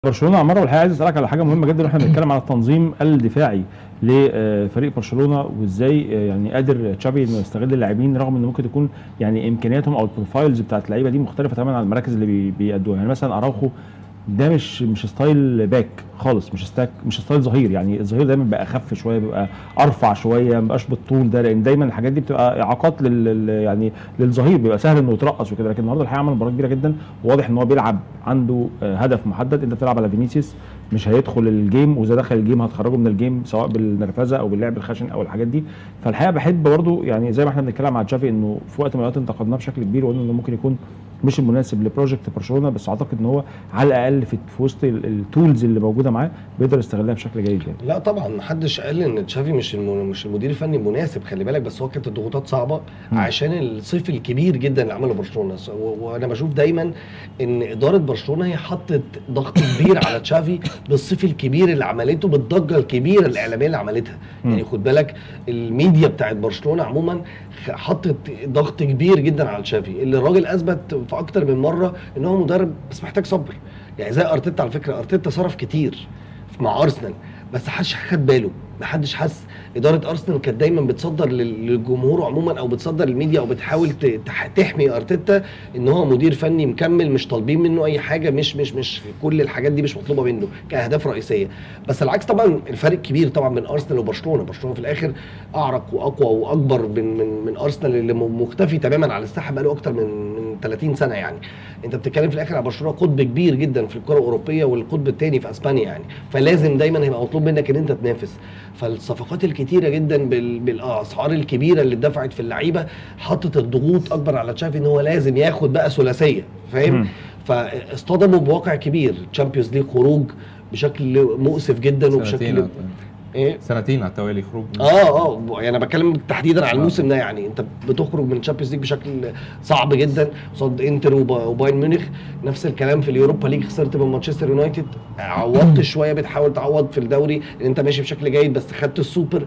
برشلونه عماره والحقيقه عايز اسالك على حاجه مهمه جدا واحنا بنتكلم على التنظيم الدفاعي لفريق برشلونه وازاي آه، يعني قادر تشافي انه يستغل اللاعبين رغم ان ممكن تكون يعني امكانياتهم او البروفايلز بتاعت اللعيبه دي مختلفه تماما عن المراكز اللي بي- بيأدوها يعني مثلا اراوخو ده مش مش ستايل باك خالص مش ستاك مش ستايل ظهير يعني الظهير دايما بيبقى اخف شويه بيبقى ارفع شويه ما بيبقاش بالطول ده لان دايما الحاجات دي بتبقى اعاقات لل لل- يعني للظهير بيبقى سهل انه يترقص وكده لكن النهارده الحقيقه عمل مباراه كبيره جدا وواضح ان هو بيلعب عنده آه، هدف محدد انت بتلعب على فينيسيوس مش هيدخل الجيم واذا دخل الجيم هتخرجه من الجيم سواء بالنرفزه او باللعب الخشن او الحاجات دي فالحقيقه بحب برضو يعني زي ما احنا بنتكلم مع تشافي انه في وقت من الاوقات انتقدناه بشكل كبير وقلنا انه ممكن يكون مش المناسب لبروجكت برشلونه بس اعتقد ان هو على الاقل في, في وسط ال- التولز اللي موجوده معاه بيقدر يستغلها بشكل جيد يعني لا طبعا محدش قال ان تشافي مش الم... مش المدير الفني المناسب خلي بالك بس هو كانت الضغوطات صعبه مم. عشان الصيف الكبير جدا اللي عمله برشلونه س- و... وانا بشوف دايما ان اداره برشلونه هي حطت ضغط كبير على تشافي بالصيف الكبير اللي عملته بالضجه الكبيره الاعلاميه اللي عملتها مم. يعني خد بالك الميديا بتاعت برشلونه عموما خ- حطت ضغط كبير جدا على تشافي اللي الراجل اثبت في اكتر من مره ان هو مدرب بس محتاج صبر يعني زي ارتيتا على فكره ارتيتا صرف كتير مع ارسنال بس محدش خد باله محدش حس اداره ارسنال كانت دايما بتصدر لل- للجمهور عموما او بتصدر الميديا او بتحاول ت- تح- تحمي ارتيتا ان هو مدير فني مكمل مش طالبين منه اي حاجه مش مش مش كل الحاجات دي مش مطلوبه منه كاهداف رئيسيه بس العكس طبعا الفرق كبير طبعا بين ارسنال وبرشلونه برشلونه في الاخر اعرق واقوى واكبر من من من ارسنال اللي م- مختفي تماما على الساحه بقاله اكتر من من 30 سنه يعني انت بتتكلم في الاخر على برشلونه قطب كبير جدا في الكره الاوروبيه والقطب الثاني في اسبانيا يعني فلازم دايما هيبقى مطلوب منك ان انت تنافس فالصفقات الكتيره جدا بال- بالاسعار الكبيره اللي اتدفعت في اللعيبه حطت الضغوط اكبر على تشافي ان هو لازم ياخد بقى ثلاثيه فاهم مم. فاصطدموا بواقع كبير تشامبيونز ليج خروج بشكل مؤسف جدا سنتين وبشكل على- ايه سنتين على التوالي خروج من- اه اه يعني انا بتكلم تحديدا على آه. الموسم ده يعني انت بتخرج من الشامبيونز ليج بشكل صعب جدا قصاد انتر وب- وبايرن ميونخ نفس الكلام في اليوروبا ليج خسرت من مانشستر يونايتد عوضت شويه بتحاول تعوض في الدوري لان انت ماشي بشكل جيد بس خدت السوبر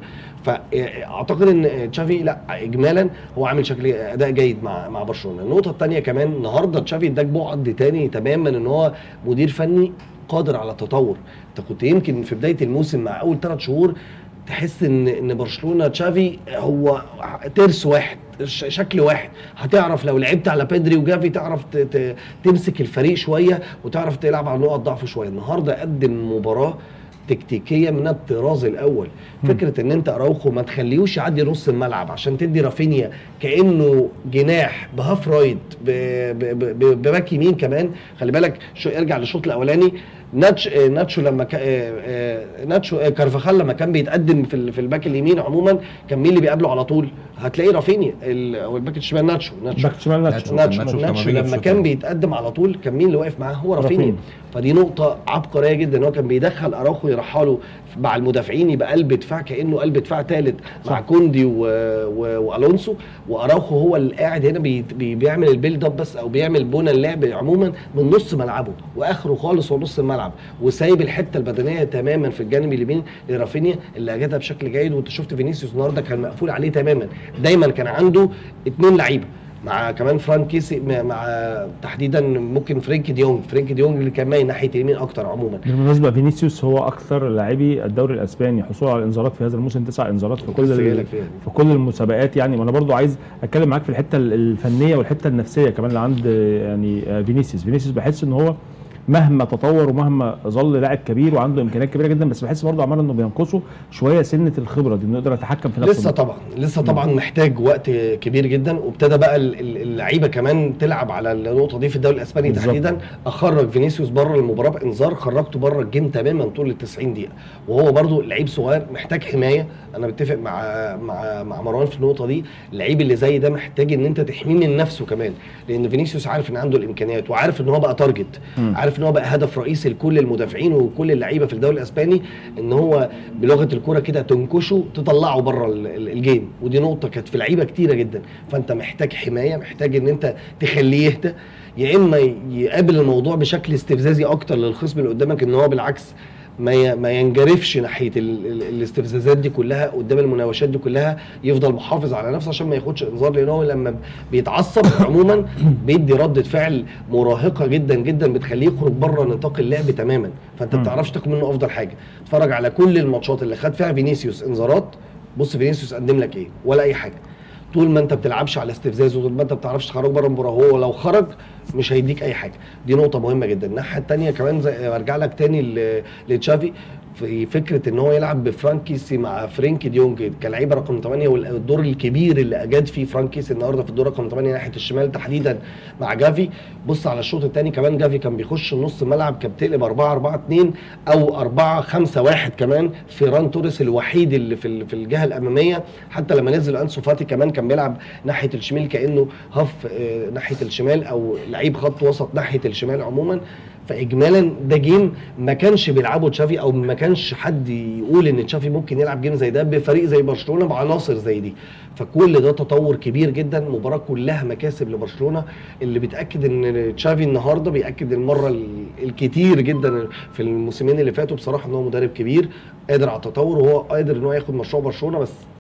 فاعتقد ان تشافي لا اجمالا هو عامل شكل اداء جيد مع مع برشلونه النقطه الثانيه كمان النهارده تشافي اداك بعد تاني تماما ان هو مدير فني قادر على التطور انت كنت يمكن في بدايه الموسم مع اول ثلاث شهور تحس ان ان برشلونه تشافي هو ترس واحد ش- شكل واحد هتعرف لو لعبت على بيدري وجافي تعرف ت- ت- تمسك الفريق شويه وتعرف تلعب على نقط ضعف شويه النهارده قدم مباراه تكتيكيه من الطراز الاول مم. فكره ان انت اراوخو ما تخليهوش يعدي نص الملعب عشان تدي رافينيا كانه جناح بهاف رايت ب- ب- ب- ب- بباك يمين كمان خلي بالك شو ارجع للشوط الاولاني ناتش آه، ناتشو لما كا- آه، آه، ناتشو آه، كارفاخال لما كان بيتقدم في ال- في الباك اليمين عموما كان مين اللي بيقابله على طول؟ هتلاقيه رافينيا ال- او الباك الشمال ناتشو ناتشو باك شمال ناتشو ناتشو. ناتشو ناتشو ناتشو كان بيجي في لما الشوط كان الأول. بيتقدم على طول كان مين اللي واقف معاه هو رافينيا رافينيا. فدي نقطة عبقرية جدا ان هو كان بيدخل اراوخو يرحله مع المدافعين يبقى قلب دفاع كانه قلب دفاع ثالث مع صح. كوندي و... و... والونسو واراوخو هو اللي قاعد هنا بي... بي... بيعمل البيلد اب بس او بيعمل بنى اللعب عموما من نص ملعبه واخره خالص هو نص الملعب وسايب الحته البدنيه تماما في الجانب اليمين لرافينيا اللي اجتها بشكل جيد وانت شفت فينيسيوس النهارده كان مقفول عليه تماما دايما كان عنده اتنين لعيبه مع كمان فران كيسي مع- مع تحديدا ممكن فرينك ديونج فرينك ديونج اللي كان مايل ناحيه اليمين اكتر عموما بالمناسبه فينيسيوس هو اكثر لاعبي الدوري الاسباني حصولا على الانذارات في هذا الموسم تسع انذارات في كل لسه ال- جايلك فيها. في كل المسابقات يعني وانا برضو عايز اتكلم معاك في الحته ال- الفنيه والحته النفسيه كمان اللي عند آه، يعني آه، فينيسيوس فينيسيوس بحس ان هو مهما تطور ومهما ظل لاعب كبير وعنده امكانيات كبيره جدا بس بحس برضه عمال انه بينقصه شويه سنه الخبره دي انه يقدر يتحكم في نفسه لسه طبعا لسه طبعا محتاج وقت كبير جدا وابتدى بقى ال- ال- اللعيبه كمان تلعب على النقطه دي في الدوري الاسباني بالظبط. تحديدا اخرج فينيسيوس بره المباراه بانذار خرجته بره الجيم تماما طول ال 90 دقيقه وهو برضو لعيب صغير محتاج حمايه انا بتفق مع مع مع مروان في النقطه دي اللعيب اللي زي ده محتاج ان انت تحميه من نفسه كمان لان فينيسيوس عارف ان عنده الامكانيات وعارف ان هو بقى تارجت مم. عارف ان هو بقى هدف رئيسي لكل المدافعين وكل اللعيبه في الدوري الاسباني ان هو بلغه الكوره كده تنكشه تطلعه بره ال- ال- الجيم ودي نقطه كانت في لعيبه كتيره جدا فانت محتاج حمايه محتاج ان انت تخليه يهدى يا اما يقابل الموضوع بشكل استفزازي اكتر للخصم اللي قدامك ان هو بالعكس ما ي- ما ينجرفش ناحيه ال- ال- الاستفزازات دي كلها قدام المناوشات دي كلها يفضل محافظ على نفسه عشان ما ياخدش انذار لان هو لما بيتعصب عموما بيدي رده فعل مراهقه جدا جدا بتخليه يخرج بره نطاق اللعب تماما فانت ما مم. بتعرفش تاخد منه افضل حاجه اتفرج على كل الماتشات اللي خد فيها فينيسيوس انذارات بص فينيسيوس قدم لك ايه ولا اي حاجه طول ما انت بتلعبش على استفزاز وطول ما انت بتعرفش تخرج بره المباراه هو لو خرج مش هيديك اي حاجه دي نقطه مهمه جدا الناحيه الثانيه كمان زي ارجع لك تاني ل- لتشافي في فكره ان هو يلعب بفرانكيسي مع فرينكي ديونج كلعيبه رقم 8 والدور الكبير اللي اجاد فيه فرانكيسي النهارده في الدور رقم 8 ناحيه الشمال تحديدا مع جافي بص على الشوط الثاني كمان جافي كان بيخش نص الملعب كان بتقلب 4 4 2 او 4 5 1 كمان فيران توريس الوحيد اللي في ال- في الجهه الاماميه حتى لما نزل انسو فاتي كمان كان بيلعب ناحيه الشمال كانه هاف آه، ناحيه الشمال او لعيب خط وسط ناحيه الشمال عموما فاجمالا ده جيم ما كانش بيلعبه تشافي او ما كانش حد يقول ان تشافي ممكن يلعب جيم زي ده بفريق زي برشلونه بعناصر زي دي فكل ده تطور كبير جدا مباراه كلها مكاسب لبرشلونه اللي بتاكد ان تشافي النهارده بياكد المره ال- الكتير جدا في الموسمين اللي فاتوا بصراحه ان هو مدرب كبير قادر على التطور وهو قادر ان هو ياخد مشروع برشلونه بس